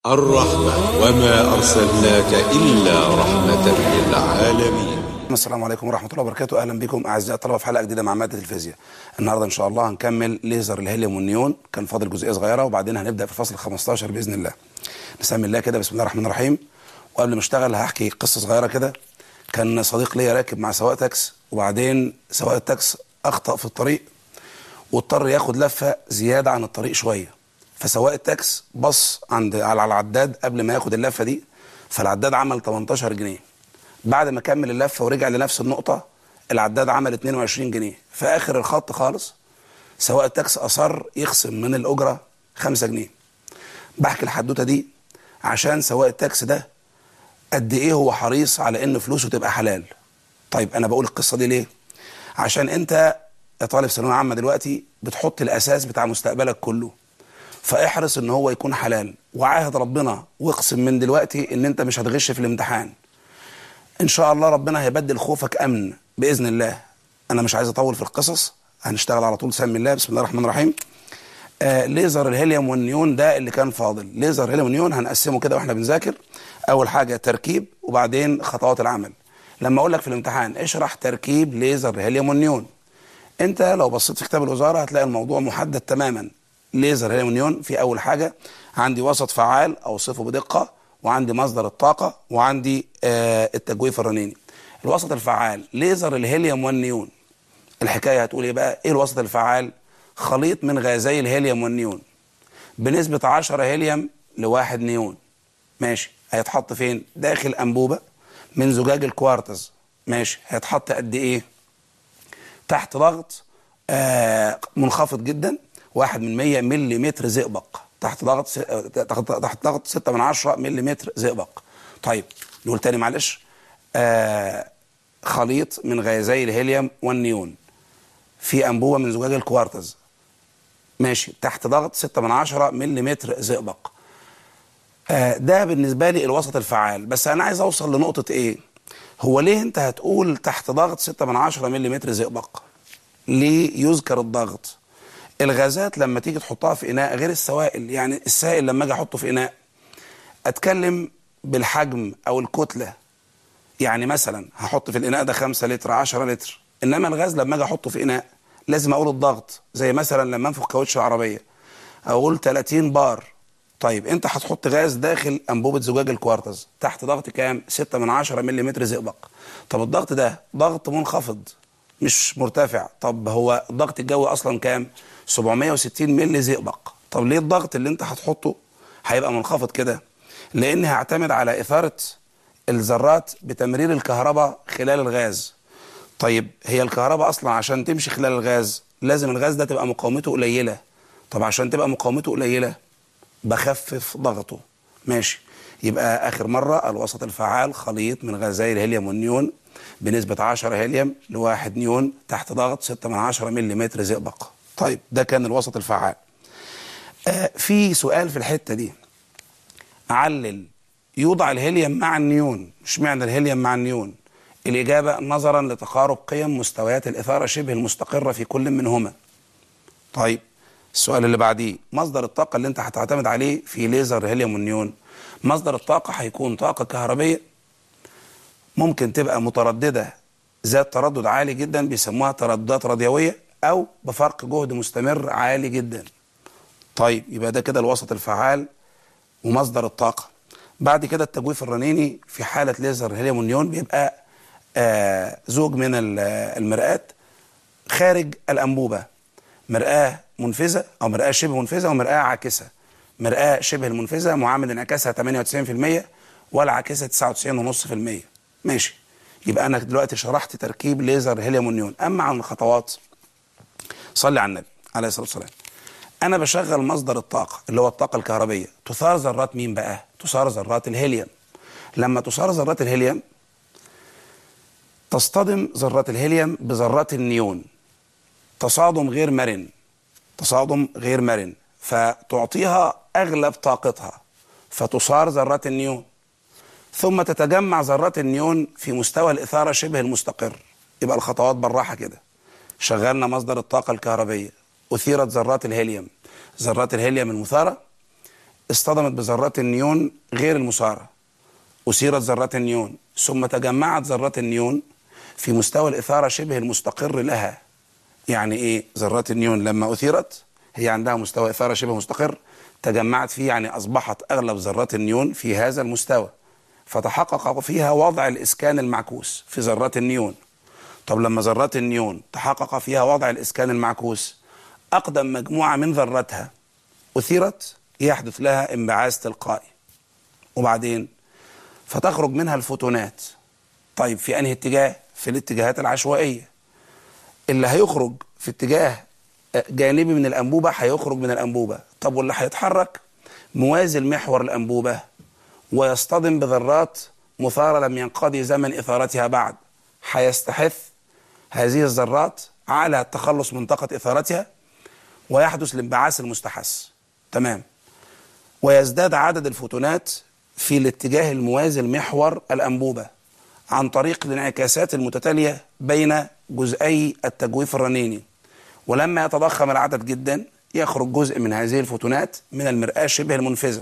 الرحمة وما أرسلناك إلا رحمة للعالمين السلام عليكم ورحمة الله وبركاته أهلا بكم أعزائي الطلبة في حلقة جديدة مع مادة الفيزياء النهاردة إن شاء الله هنكمل ليزر الهيليوم والنيون كان فاضل جزئية صغيرة وبعدين هنبدأ في الفصل 15 بإذن الله نسمي الله كده بسم الله الرحمن الرحيم وقبل ما اشتغل هحكي قصة صغيرة كده كان صديق ليا راكب مع سواق تاكس وبعدين سواق التاكس أخطأ في الطريق واضطر ياخد لفة زيادة عن الطريق شوية فسواق التاكس بص عند على العداد قبل ما ياخد اللفة دي فالعداد عمل 18 جنيه بعد ما كمل اللفه ورجع لنفس النقطه العداد عمل 22 جنيه في اخر الخط خالص سواق التاكسي اصر يخصم من الاجره 5 جنيه بحكي الحدوته دي عشان سواق التاكسي ده قد ايه هو حريص على ان فلوسه تبقى حلال طيب انا بقول القصه دي ليه عشان انت يا طالب ثانويه عامه دلوقتي بتحط الاساس بتاع مستقبلك كله فاحرص ان هو يكون حلال وعاهد ربنا واقسم من دلوقتي ان انت مش هتغش في الامتحان ان شاء الله ربنا هيبدل خوفك امن باذن الله انا مش عايز اطول في القصص هنشتغل على طول سمي الله بسم الله الرحمن الرحيم آه ليزر الهيليوم والنيون ده اللي كان فاضل ليزر الهيليوم والنيون هنقسمه كده واحنا بنذاكر اول حاجه تركيب وبعدين خطوات العمل لما اقول لك في الامتحان اشرح تركيب ليزر الهيليوم والنيون انت لو بصيت في كتاب الوزاره هتلاقي الموضوع محدد تماما ليزر الهيليوم والنيون في اول حاجه عندي وسط فعال اوصفه بدقه وعندي مصدر الطاقة وعندي آه التجويف الرنيني الوسط الفعال ليزر الهيليوم والنيون الحكاية هتقول ايه بقى ايه الوسط الفعال خليط من غازي الهيليوم والنيون بنسبة 10 هيليوم لواحد نيون ماشي هيتحط فين داخل أنبوبة من زجاج الكوارتز ماشي هيتحط قد ايه تحت ضغط آه منخفض جدا واحد من 100 ملي زئبق تحت ضغط س... تحت ضغط 6 من 10 ملم زئبق طيب نقول تاني معلش آه خليط من غازي الهيليوم والنيون في انبوبه من زجاج الكوارتز ماشي تحت ضغط 6 من 10 ملم زئبق آه ده بالنسبه لي الوسط الفعال بس انا عايز اوصل لنقطه ايه هو ليه انت هتقول تحت ضغط 6 من 10 ملم زئبق ليه يذكر الضغط الغازات لما تيجي تحطها في اناء غير السوائل يعني السائل لما اجي احطه في اناء اتكلم بالحجم او الكتله يعني مثلا هحط في الاناء ده 5 لتر 10 لتر انما الغاز لما اجي احطه في اناء لازم اقول الضغط زي مثلا لما انفخ كاوتش العربيه اقول 30 بار طيب انت هتحط غاز داخل انبوبه زجاج الكوارتز تحت ضغط كام 6 من 10 ملم زئبق طب الضغط ده ضغط منخفض مش مرتفع طب هو الضغط الجوي اصلا كام 760 ملي زئبق طب ليه الضغط اللي انت هتحطه هيبقى منخفض كده لان هيعتمد على اثاره الذرات بتمرير الكهرباء خلال الغاز طيب هي الكهرباء اصلا عشان تمشي خلال الغاز لازم الغاز ده تبقى مقاومته قليله طب عشان تبقى مقاومته قليله بخفف ضغطه ماشي يبقى اخر مره الوسط الفعال خليط من غازي الهيليوم والنيون بنسبه 10 هيليوم لواحد نيون تحت ضغط 6 من 10 ملم زئبق طيب ده كان الوسط الفعال آه في سؤال في الحته دي علل يوضع الهيليوم مع النيون اشمعنى الهيليوم مع النيون الاجابه نظرا لتقارب قيم مستويات الاثاره شبه المستقره في كل منهما طيب السؤال اللي بعديه مصدر الطاقه اللي انت هتعتمد عليه في ليزر الهيليوم والنيون مصدر الطاقه هيكون طاقه كهربيه ممكن تبقى متردده ذات تردد عالي جدا بيسموها ترددات راديويه او بفرق جهد مستمر عالي جدا طيب يبقى ده كده الوسط الفعال ومصدر الطاقة بعد كده التجويف الرنيني في حالة ليزر الهيليوم والنيون بيبقى آه زوج من المرآة خارج الأنبوبة مرآة منفذة أو مرآة شبه منفذة ومرآة عاكسة مرآة شبه المنفذة معامل انعكاسها 98% والعاكسة 99.5% ماشي يبقى أنا دلوقتي شرحت تركيب ليزر الهيليوم والنيون أما عن الخطوات صلي على النبي عليه الصلاه والسلام انا بشغل مصدر الطاقه اللي هو الطاقه الكهربيه تثار ذرات مين بقى تثار ذرات الهيليوم لما تثار ذرات الهيليوم تصطدم ذرات الهيليوم بذرات النيون تصادم غير مرن تصادم غير مرن فتعطيها اغلب طاقتها فتصار ذرات النيون ثم تتجمع ذرات النيون في مستوى الاثاره شبه المستقر يبقى الخطوات بالراحه كده شغلنا مصدر الطاقة الكهربية أثيرت ذرات الهيليوم ذرات الهيليوم المثارة اصطدمت بذرات النيون غير المسارة أثيرت ذرات النيون ثم تجمعت ذرات النيون في مستوى الإثارة شبه المستقر لها يعني إيه ذرات النيون لما أثيرت هي عندها مستوى إثارة شبه مستقر تجمعت فيه يعني أصبحت أغلب ذرات النيون في هذا المستوى فتحقق فيها وضع الإسكان المعكوس في ذرات النيون طب لما ذرات النيون تحقق فيها وضع الإسكان المعكوس أقدم مجموعة من ذراتها أثيرت يحدث لها انبعاث تلقائي وبعدين فتخرج منها الفوتونات طيب في أنهي اتجاه؟ في الاتجاهات العشوائية اللي هيخرج في اتجاه جانبي من الأنبوبة هيخرج من الأنبوبة طب واللي هيتحرك موازي محور الأنبوبة ويصطدم بذرات مثارة لم ينقضي زمن إثارتها بعد هيستحث هذه الذرات على التخلص من طاقة إثارتها ويحدث الانبعاث المستحث تمام ويزداد عدد الفوتونات في الاتجاه الموازي لمحور الأنبوبة عن طريق الانعكاسات المتتالية بين جزئي التجويف الرنيني ولما يتضخم العدد جدا يخرج جزء من هذه الفوتونات من المرآة شبه المنفذة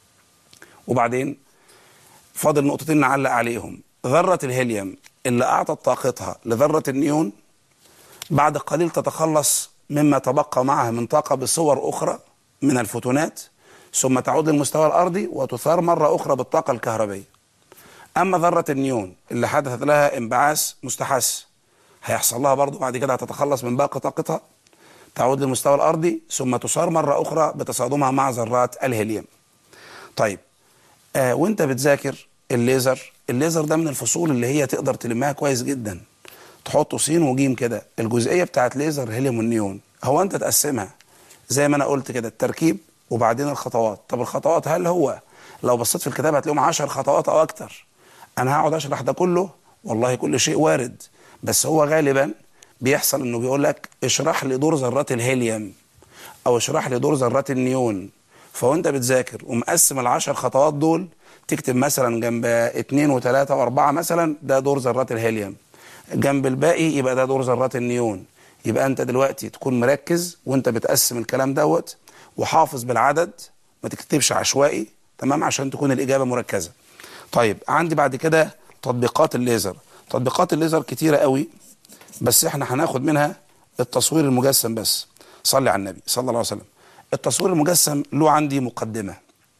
وبعدين فاضل نقطتين نعلق عليهم ذرة الهيليوم اللي أعطت طاقتها لذرة النيون بعد قليل تتخلص مما تبقى معها من طاقة بصور أخرى من الفوتونات ثم تعود للمستوى الأرضي وتثار مرة أخرى بالطاقة الكهربية أما ذرة النيون اللي حدثت لها انبعاث مستحث هيحصل لها برضو بعد كده هتتخلص من باقي طاقتها تعود للمستوى الأرضي ثم تثار مرة أخرى بتصادمها مع ذرات الهيليوم طيب آه وانت بتذاكر الليزر الليزر ده من الفصول اللي هي تقدر تلمها كويس جدا تحطه سين وجيم كده الجزئيه بتاعت ليزر هيليوم والنيون هو انت تقسمها زي ما انا قلت كده التركيب وبعدين الخطوات طب الخطوات هل هو لو بصيت في الكتاب هتلاقيهم 10 خطوات او اكتر انا هقعد اشرح ده كله والله كل شيء وارد بس هو غالبا بيحصل انه بيقول لك اشرح لي دور ذرات الهيليوم او اشرح لي دور ذرات النيون فوانت بتذاكر ومقسم العشر خطوات دول تكتب مثلا جنب اتنين وتلاتة واربعة مثلا ده دور ذرات الهيليوم جنب الباقي يبقى ده دور ذرات النيون يبقى انت دلوقتي تكون مركز وانت بتقسم الكلام دوت وحافظ بالعدد ما تكتبش عشوائي تمام عشان تكون الاجابه مركزه طيب عندي بعد كده تطبيقات الليزر تطبيقات الليزر كتيره قوي بس احنا هناخد منها التصوير المجسم بس صلي على النبي صلى الله عليه وسلم التصوير المجسم له عندي مقدمه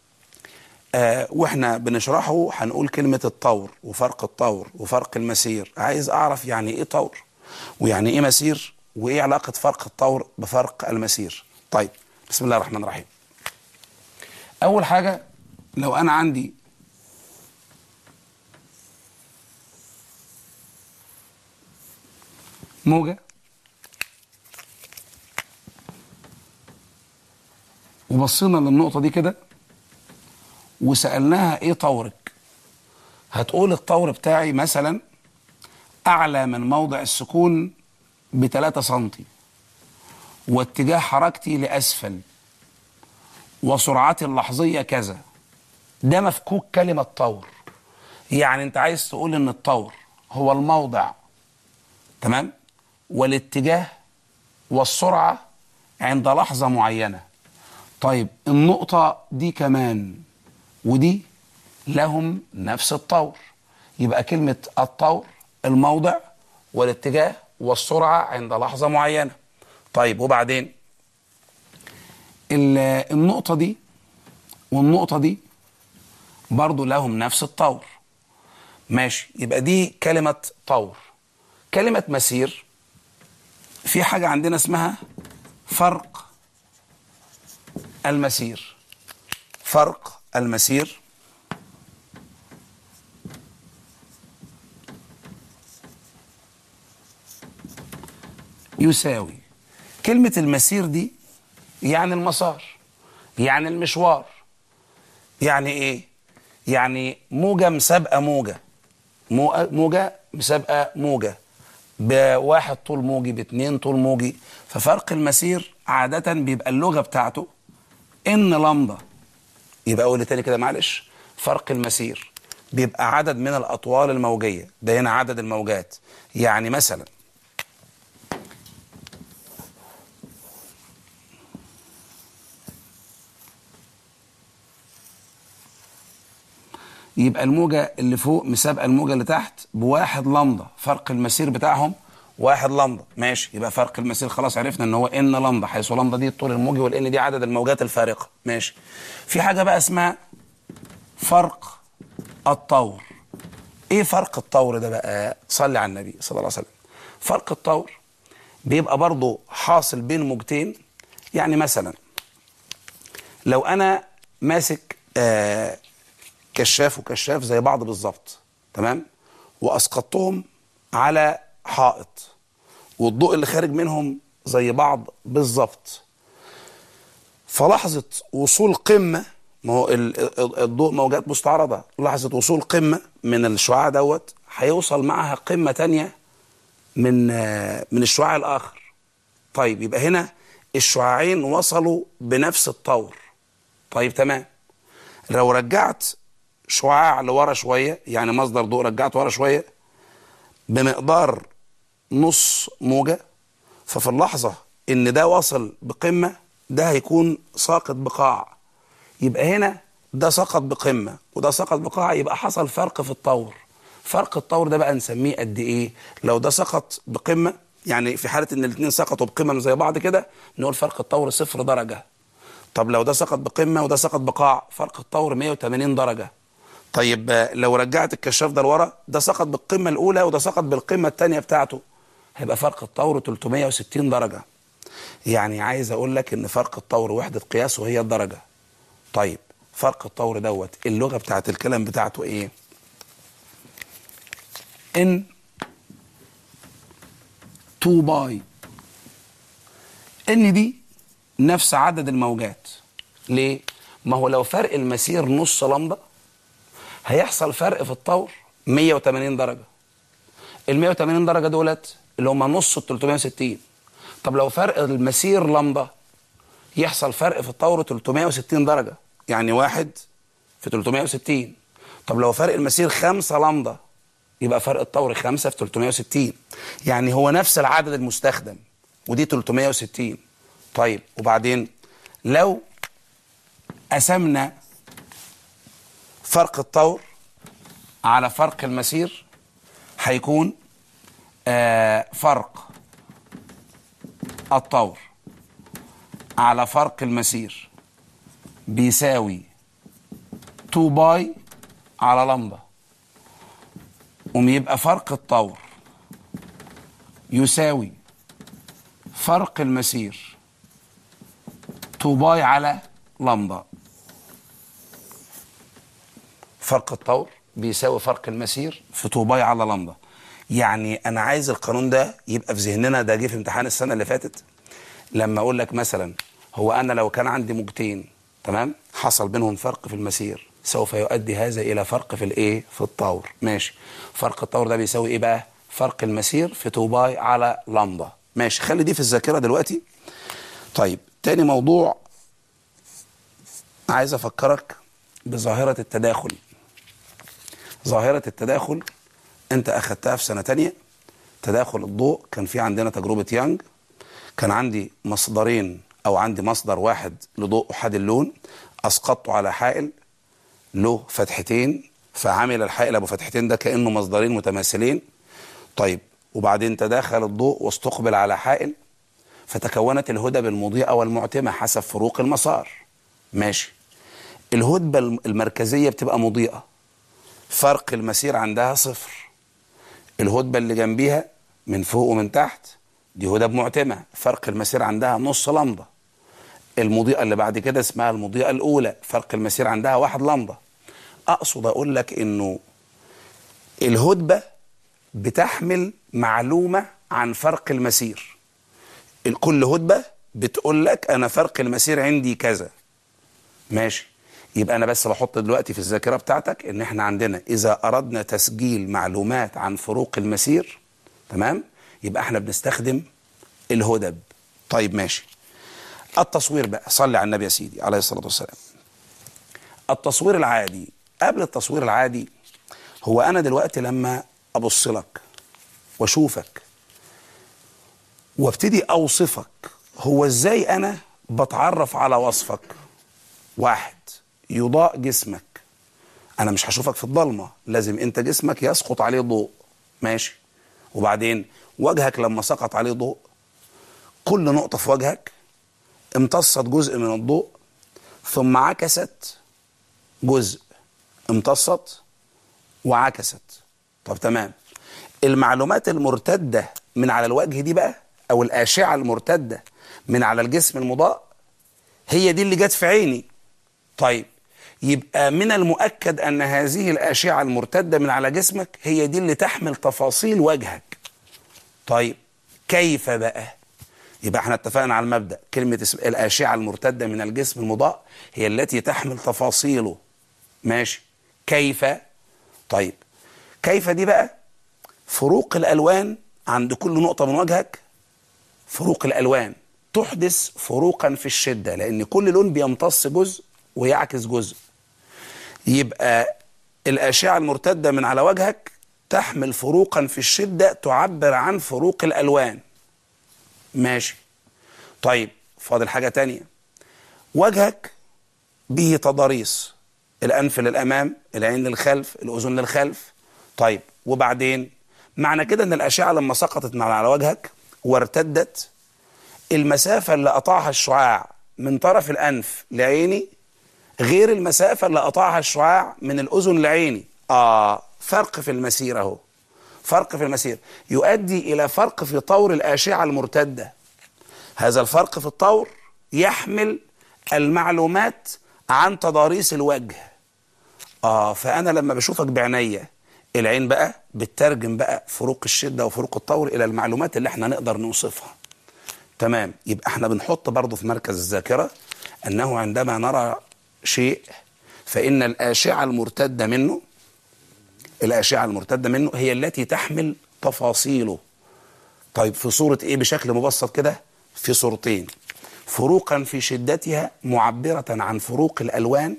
آه واحنا بنشرحه هنقول كلمة الطور وفرق الطور وفرق المسير عايز اعرف يعني ايه طور ويعني ايه مسير وايه علاقة فرق الطور بفرق المسير طيب بسم الله الرحمن الرحيم اول حاجة لو انا عندي موجة وبصينا للنقطة دي كده وسألناها ايه طورك هتقول الطور بتاعي مثلا اعلى من موضع السكون بتلاتة سنتي واتجاه حركتي لاسفل وسرعتي اللحظية كذا ده مفكوك كلمة طور يعني انت عايز تقول ان الطور هو الموضع تمام والاتجاه والسرعة عند لحظة معينة طيب النقطة دي كمان ودي لهم نفس الطور يبقى كلمة الطور الموضع والاتجاه والسرعة عند لحظة معينة طيب وبعدين النقطة دي والنقطة دي برضو لهم نفس الطور ماشي يبقى دي كلمة طور كلمة مسير في حاجة عندنا اسمها فرق المسير فرق المسير يساوي كلمة المسير دي يعني المسار يعني المشوار يعني ايه يعني موجة مسابقة موجة موجة مسابقة موجة بواحد طول موجي باتنين طول موجي ففرق المسير عادة بيبقى اللغة بتاعته ان لمضة يبقى اقول تاني كده معلش فرق المسير بيبقى عدد من الاطوال الموجية ده هنا عدد الموجات يعني مثلا يبقى الموجة اللي فوق مسابقة الموجة اللي تحت بواحد لمضة فرق المسير بتاعهم واحد لمضة ماشي يبقى فرق المسير خلاص عرفنا ان هو ان لمضة حيث لمضة دي الطول الموجي والان دي عدد الموجات الفارقة ماشي في حاجة بقى اسمها فرق الطور ايه فرق الطور ده بقى صلي على النبي صلى الله عليه وسلم فرق الطور بيبقى برضه حاصل بين موجتين يعني مثلا لو انا ماسك آه كشاف وكشاف زي بعض بالظبط تمام واسقطتهم على حائط والضوء اللي خارج منهم زي بعض بالظبط فلحظة وصول قمة ما هو ال- ال- الضوء موجات مستعرضة لحظة وصول قمة من الشعاع دوت هيوصل معها قمة تانية من آه، من الشعاع الآخر طيب يبقى هنا الشعاعين وصلوا بنفس الطور طيب تمام لو رجعت شعاع لورا شوية يعني مصدر ضوء رجعت ورا شوية بمقدار نص موجة ففي اللحظة ان ده وصل بقمة ده هيكون ساقط بقاع يبقى هنا ده سقط بقمة وده سقط بقاع يبقى حصل فرق في الطور فرق الطور ده بقى نسميه قد ايه لو ده سقط بقمة يعني في حالة ان الاثنين سقطوا بقمم زي بعض كده نقول فرق الطور صفر درجة طب لو ده سقط بقمة وده سقط بقاع فرق الطور 180 درجة طيب آه، لو رجعت الكشاف ده لورا ده سقط بالقمة الأولى وده سقط بالقمة الثانية بتاعته هيبقى فرق الطور 360 درجة يعني عايز أقول لك إن فرق الطور وحدة قياسه هي الدرجة طيب فرق الطور دوت اللغة بتاعت الكلام بتاعته إيه؟ إن 2 باي ان دي نفس عدد الموجات ليه ما هو لو فرق المسير نص لمبه هيحصل فرق في الطور 180 درجه ال 180 درجه دولت اللي هم نص ال 360 طب لو فرق المسير لمبه يحصل فرق في الطور 360 درجه يعني واحد في 360 طب لو فرق المسير خمسة لمبه يبقى فرق الطور 5 في 360 يعني هو نفس العدد المستخدم ودي 360 طيب وبعدين لو قسمنا فرق الطور على فرق المسير هيكون آه فرق الطور على فرق المسير بيساوي 2 باي على لمبه قوم يبقى فرق الطور يساوي فرق المسير 2 باي على لمبة فرق الطور بيساوي فرق المسير في 2 باي على لمبة يعني انا عايز القانون ده يبقى في ذهننا ده جه في امتحان السنة اللي فاتت لما اقول لك مثلا هو انا لو كان عندي موجتين تمام حصل بينهم فرق في المسير سوف يؤدي هذا الى فرق في الايه في الطور ماشي فرق الطور ده بيساوي ايه بقى فرق المسير في 2 باي على لمبه ماشي خلي دي في الذاكره دلوقتي طيب تاني موضوع عايز افكرك بظاهره التداخل ظاهره التداخل انت اخدتها في سنه تانية تداخل الضوء كان في عندنا تجربه يانج كان عندي مصدرين او عندي مصدر واحد لضوء احاد اللون اسقطته على حائل له فتحتين فعمل الحائل ابو فتحتين ده كانه مصدرين متماثلين طيب وبعدين تداخل الضوء واستقبل على حائل فتكونت الهدب المضيئه والمعتمه حسب فروق المسار ماشي الهدبه المركزيه بتبقى مضيئه فرق المسير عندها صفر الهدبه اللي جنبيها من فوق ومن تحت دي هدب معتمه فرق المسير عندها نص لمبه المضيئه اللي بعد كده اسمها المضيئه الاولى فرق المسير عندها واحد لمبه اقصد اقول لك انه الهدبه بتحمل معلومه عن فرق المسير كل هدبه بتقول لك انا فرق المسير عندي كذا ماشي يبقى انا بس بحط دلوقتي في الذاكره بتاعتك ان احنا عندنا اذا اردنا تسجيل معلومات عن فروق المسير تمام يبقى احنا بنستخدم الهدب طيب ماشي التصوير بقى صلي على النبي يا سيدي عليه الصلاه والسلام التصوير العادي قبل التصوير العادي هو انا دلوقتي لما ابص لك واشوفك وابتدي اوصفك هو ازاي انا بتعرف على وصفك واحد يضاء جسمك انا مش هشوفك في الضلمه لازم انت جسمك يسقط عليه ضوء ماشي وبعدين وجهك لما سقط عليه ضوء كل نقطه في وجهك امتصت جزء من الضوء ثم عكست جزء امتصت وعكست طب تمام المعلومات المرتده من على الوجه دي بقى او الاشعه المرتده من على الجسم المضاء هي دي اللي جت في عيني طيب يبقى من المؤكد ان هذه الاشعه المرتده من على جسمك هي دي اللي تحمل تفاصيل وجهك طيب كيف بقى يبقى احنا اتفقنا على المبدا كلمه اسم الاشعه المرتده من الجسم المضاء هي التي تحمل تفاصيله ماشي كيف طيب كيف دي بقى فروق الالوان عند كل نقطه من وجهك فروق الالوان تحدث فروقا في الشده لان كل لون بيمتص جزء ويعكس جزء يبقى الاشعه المرتده من على وجهك تحمل فروقا في الشده تعبر عن فروق الالوان ماشي طيب فاضل حاجه تانية وجهك به تضاريس الانف للامام العين للخلف الاذن للخلف طيب وبعدين معنى كده ان الاشعه لما سقطت من على وجهك وارتدت المسافه اللي قطعها الشعاع من طرف الانف لعيني غير المسافه اللي قطعها الشعاع من الاذن لعيني اه فرق في المسير اهو فرق في المسير يؤدي الى فرق في طور الاشعه المرتده هذا الفرق في الطور يحمل المعلومات عن تضاريس الوجه اه فانا لما بشوفك بعينيا العين بقى بتترجم بقى فروق الشده وفروق الطور الى المعلومات اللي احنا نقدر نوصفها تمام يبقى احنا بنحط برضه في مركز الذاكره انه عندما نرى شيء فان الاشعه المرتده منه الاشعه المرتده منه هي التي تحمل تفاصيله طيب في صوره ايه بشكل مبسط كده في صورتين فروقا في شدتها معبره عن فروق الالوان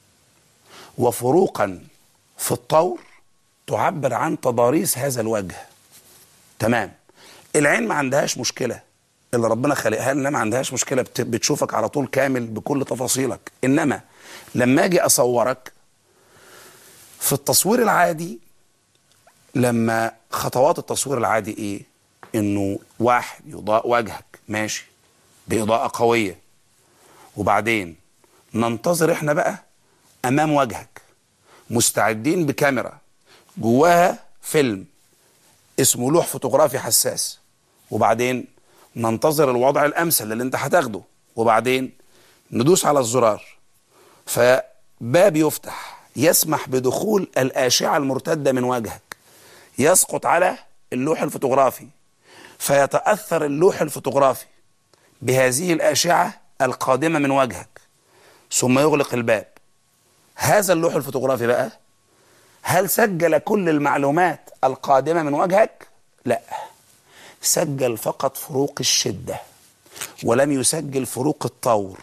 وفروقا في الطور تعبر عن تضاريس هذا الوجه تمام العين ما عندهاش مشكله اللي ربنا خلقها لنا ما عندهاش مشكله بت- بتشوفك على طول كامل بكل تفاصيلك انما لما اجي اصورك في التصوير العادي لما خطوات التصوير العادي ايه انه واحد يضاء وجهك ماشي باضاءه قويه وبعدين ننتظر احنا بقى امام وجهك مستعدين بكاميرا جواها فيلم اسمه لوح فوتوغرافي حساس وبعدين ننتظر الوضع الامثل اللي انت هتاخده وبعدين ندوس على الزرار فباب يفتح يسمح بدخول الاشعه المرتده من وجهك يسقط على اللوح الفوتوغرافي فيتاثر اللوح الفوتوغرافي بهذه الاشعه القادمه من وجهك ثم يغلق الباب هذا اللوح الفوتوغرافي بقى هل سجل كل المعلومات القادمه من وجهك لا سجل فقط فروق الشده ولم يسجل فروق الطور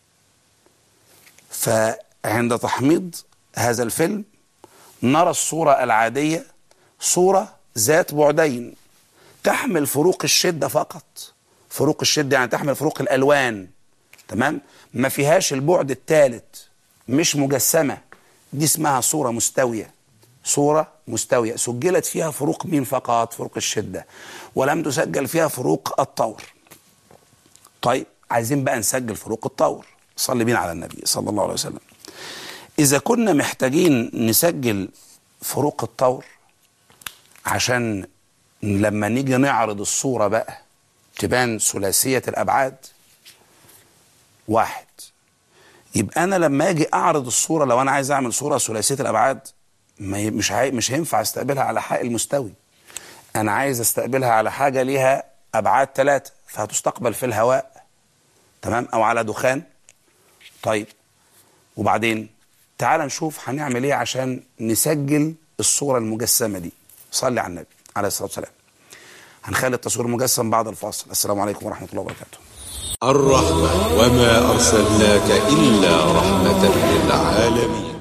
فعند تحميض هذا الفيلم نرى الصوره العاديه صوره ذات بعدين تحمل فروق الشده فقط فروق الشده يعني تحمل فروق الالوان تمام ما فيهاش البعد الثالث مش مجسمه دي اسمها صوره مستويه صوره مستويه سجلت فيها فروق مين فقط فروق الشده ولم تسجل فيها فروق الطور طيب عايزين بقى نسجل فروق الطور صلي بينا على النبي صلى الله عليه وسلم اذا كنا محتاجين نسجل فروق الطور عشان لما نيجي نعرض الصورة بقى تبان ثلاثية الأبعاد واحد يبقى أنا لما أجي أعرض الصورة لو أنا عايز أعمل صورة ثلاثية الأبعاد ما ي- مش هي- مش هينفع استقبلها على حائل مستوي أنا عايز استقبلها على حاجة ليها أبعاد ثلاثة فهتستقبل في الهواء تمام أو على دخان طيب وبعدين تعال نشوف هنعمل ايه عشان نسجل الصورة المجسمة دي صلي على النبي عليه الصلاة والسلام هنخلي التصوير مجسم بعد الفاصل السلام عليكم ورحمة الله وبركاته الرحمة وما أرسلناك إلا رحمة للعالمين